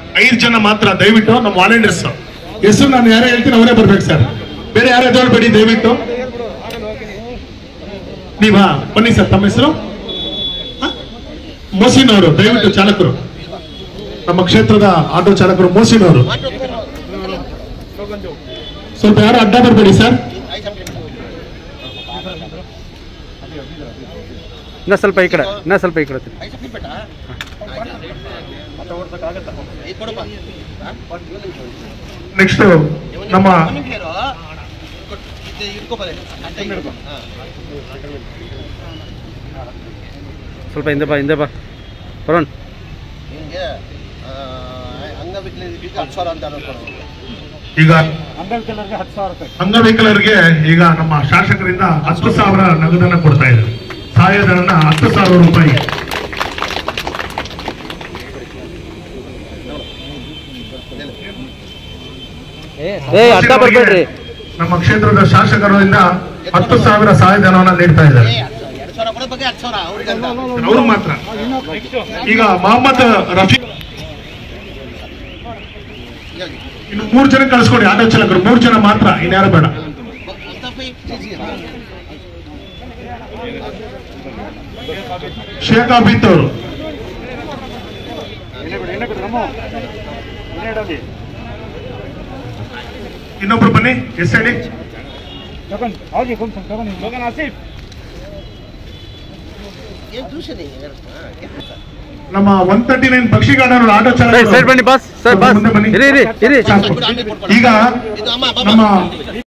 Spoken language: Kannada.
ಐದು ಜನ ಮಾತ್ರ ದಯವಿಟ್ಟು ನಮ್ಮ ವಾಲಂಟಿಯರ್ಸ್ ಹೆಸರು ನಾನು ಯಾರೇ ಹೇಳ್ತೀನಿ ಅವರೇ ಬರ್ಬೇಕು ಸರ್ ಬೇರೆ ಯಾರು ಎದ್ದೇಳ್ಬೇಡಿ ದಯವಿಟ್ಟು ನೀವಾ ಬನ್ನಿ ಸರ್ ತಮ್ಮ ಹೆಸರು ಮೋಸಿನ್ ಅವರು ದಯವಿಟ್ಟು ಚಾಲಕರು ನಮ್ಮ ಕ್ಷೇತ್ರದ ಆಟೋ ಚಾಲಕರು ಮೋಸಿನ್ ಅವರು ಸ್ವಲ್ಪ ಯಾರು ಅಡ್ಡ ಬರಬೇಡಿ ಸರ್ ಇನ್ನ ಸ್ವಲ್ಪ ಈ ಕಡೆ ಇನ್ನ ಸ್ವಲ್ಪ ಈ ಕಡೆ ನೆಕ್ಸ್ಟ್ ನಮ್ಮ ಸ್ವಲ್ಪ ಹಿಂದೆ ಬಾ ಹಿಂದೆ ಬಾ ಬರೋಣ ನಿಮಗೆ ಅಂಗವಿಕಲರಿಗೆ ಹತ್ತು ಸಾವಿರ ಅಂತ ಅನ್ಕೊಂಡು ಈಗ ಅಂಗವಿಕಲರಿಗೆ ಈಗ ನಮ್ಮ ಶಾಸಕರಿಂದ ಹತ್ತು ಸಾವಿರ ನಗದನ್ನ ಕೊಡ್ತಾ ಇದ್ದಾರೆ ಸಹಾಯಧನ ಹತ್ತು ಸಾವಿರ ರೂಪಾಯಿ ಏ ಅಡ್ಡ ಬರ್ಬೇಡ್ರಿ ನಮ್ಮ ಕ್ಷೇತ್ರದ ಶಾಸಕರಿಂದ ಹತ್ತು ಸಾವಿರ ಸಹಾಯಧನವನ್ನ ನೀಡ್ತಾ ಇದ್ದಾರೆ ಎರಡು ಸಾವಿರ ಕೊಡೋ ಬಗ್ಗೆ ಹತ್ತು ಸಾವಿರ ಅವ್ರಿಗೆ ಅಂತ ಅವರು ಮಾತ್ರ ಈಗ ಮೊಹಮ್ಮದ್ ರಫಿ ಇನ್ನು ಮೂರು ಜನ ಕಳಿಸ್ಕೊಡಿ ಆಟೋ ಚಾಲಕರು ಮೂರು ಜನ ಮಾತ್ರ ಇನ್ಯಾರು ಬೇಡ ಮುಸ್ತಫಿ ಶೇಖ್ ಅಬಿತ್ ಅವರು ಇನ್ನೊಬ್ರು ಬನ್ನಿ ಎಸ್ ಹೇಳಿ ಏನು ಟ್ಯೂಷನ್ ನಮ್ಮ ಒನ್ ತರ್ಟಿ ನೈನ್ ಪಕ್ಷಿಗಾಡರು ಆಟೋ ಚಾಲಕರು ಸೈಡ್ ಬನ್ನಿ ಬಾಸ್ ಸರ್ ಬಾಸ್ ಮುಂದೆ ಬನ್ನಿ. ಇರಿ ಇರಿ ಇರಿ ಸಾಕು. ಈಗ ಇದು ಅಮ್ಮ ನಮ್ಮ